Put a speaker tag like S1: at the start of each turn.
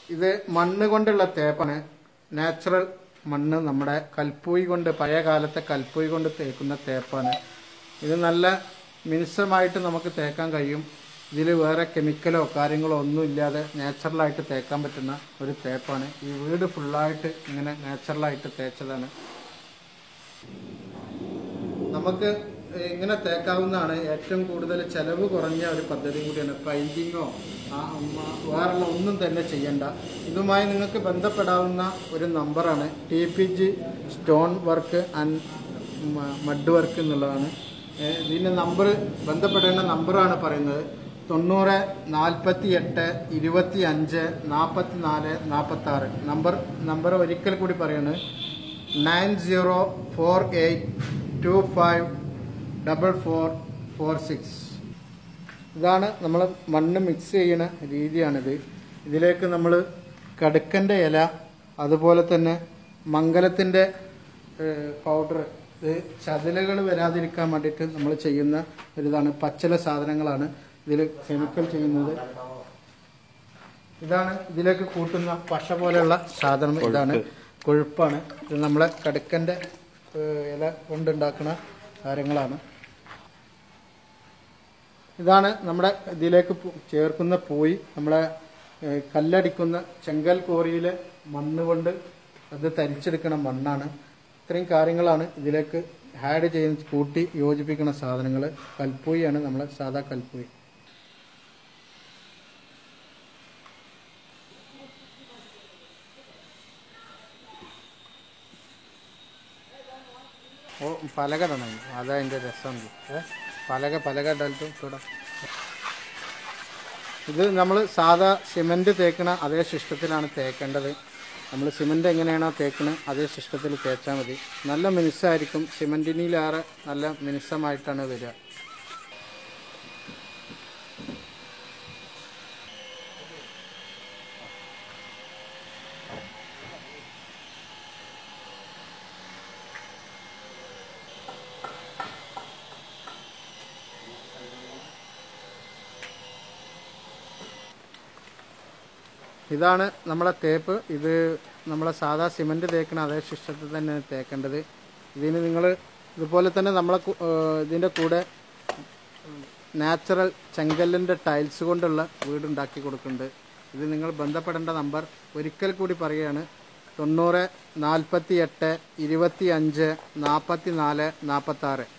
S1: ഇത് മണ്ണ് കൊണ്ടുള്ള തേപ്പാണ് നാച്ചുറൽ മണ്ണ് നമ്മുടെ കൽപ്പൂയി കൊണ്ട് പഴയ കാലത്തെ കൽപ്പൂയി കൊണ്ട് തേക്കുന്ന തേപ്പാണ് ഇത് നല്ല മിനുസമായിട്ട് നമുക്ക് തേക്കാൻ കഴിയും ഇതിൽ വേറെ കെമിക്കലോ കാര്യങ്ങളോ ഒന്നും ഇല്ലാതെ നാച്ചുറലായിട്ട് തേക്കാൻ പറ്റുന്ന ഒരു തേപ്പാണ് ഈ വീട് ഫുള്ളായിട്ട് ഇങ്ങനെ നാച്ചുറലായിട്ട് തേച്ചതാണ് നമുക്ക് ഇങ്ങനെ തേക്കാവുന്നതാണ് ഏറ്റവും കൂടുതൽ ചെലവ് കുറഞ്ഞ ഒരു പദ്ധതി കൂടിയാണ് പൈന്റിങ്ങോ വേറുള്ള ഒന്നും തന്നെ ചെയ്യണ്ട ഇതുമായി നിങ്ങൾക്ക് ബന്ധപ്പെടാവുന്ന ഒരു നമ്പറാണ് T P G stone work and mud work എന്നുള്ളതാണ് ഏ, ഇതിൻ്റെ നമ്പർ ബന്ധപ്പെടേണ്ട നമ്പറാണ് പറയുന്നത് തൊണ്ണൂറ് നാൽപ്പത്തി എട്ട് ഇരുപത്തി അഞ്ച് നാൽപ്പത്തി നാല് നാൽപ്പത്തി ആറ് നമ്പർ നമ്പർ ഒരിക്കൽ കൂടി പറയുന്നത് nine zero four eight two five double four four six ഇതാണ് നമ്മൾ മണ്ണ് മിക്സ് ചെയ്യുന്ന രീതിയാണിത് ഇതിലേക്ക് നമ്മൾ കടുക്കൻ്റെ ഇല അതുപോലെ തന്നെ മംഗലത്തിൻ്റെ പൗഡർ ഇത് ചതിലകൾ വരാതിരിക്കാൻ വേണ്ടിയിട്ട് നമ്മൾ ചെയ്യുന്ന ഒരിതാണ് പച്ചില സാധനങ്ങളാണ് ഇതിൽ കെമിക്കൽ ചെയ്യുന്നത് ഇതാണ് ഇതിലേക്ക് കൂട്ടുന്ന പശ പോലെയുള്ള സാധനം ഇതാണ് കൊഴുപ്പാണ് ഇത് നമ്മളെ കടുക്കൻ്റെ ഏഹ്, ഇല കൊണ്ടുണ്ടാക്കുന്ന കാര്യങ്ങളാണ് ഇതാണ് നമ്മുടെ ഇതിലേക്ക് പു- ചേർക്കുന്ന പൂയി നമ്മളെ ഏഹ്, കല്ലടിക്കുന്ന ചെങ്കൽ കോറിയിലെ മണ്ണ് കൊണ്ട് അത് തരിച്ചെടുക്കുന്ന മണ്ണാണ് ഇത്രയും കാര്യങ്ങളാണ് ഇതിലേക്ക് ആഡ് ചെയ്യുന്ന കൂട്ടി യോജിപ്പിക്കുന്ന സാധനങ്ങൾ കൽപ്പൂയാണ് നമ്മളെ സാധാ കൽപ്പൂയി ഓ പലക ഇടണം അതാ അതിൻ്റെ രസം ഏ പലക പലക ഇടാലും ചൂടാം ഇത് നമ്മൾ സാധാ സിമൻറ്റ് തേക്കണ അതേ സിസ്റ്റത്തിലാണ് തേക്കേണ്ടത് നമ്മൾ സിമൻറ്റ് എങ്ങനെയാണോ തേക്കുന്നത് അതേ സിസ്റ്റത്തിൽ തേച്ചാൽ മതി നല്ല മിനുസായിരിക്കും സിമൻറ്റിനിലേറെ നല്ല മിനുസമായിട്ടാണ് വരിക ഇതാണ് നമ്മളെ തേപ്പ് ഇത് നമ്മളെ സാധാ സിമൻറ്റ് തേക്കണ അതേ സിസ്റ്റത്തിൽ തന്നെയാണ് തേക്കേണ്ടത് ഇതിന് നിങ്ങൾ ഇതുപോലെ തന്നെ നമ്മളെ കു- ഏഹ് ഇതിൻ്റെ കൂടെ നാച്ചുറൽ ചെങ്കല്ലിൻ്റെ ടൈൽസ് കൊണ്ടുള്ള വീടുണ്ടാക്കി കൊടുക്കുന്നുണ്ട് ഇത് നിങ്ങൾ ബന്ധപ്പെടേണ്ട നമ്പർ ഒരിക്കൽ കൂടി പറയുകയാണ് തൊണ്ണൂറ് നാൽപ്പത്തി എട്ട് ഇരുപത്തി അഞ്ച് നാൽപ്പത്തി നാല് നാൽപ്പത്തി ആറ്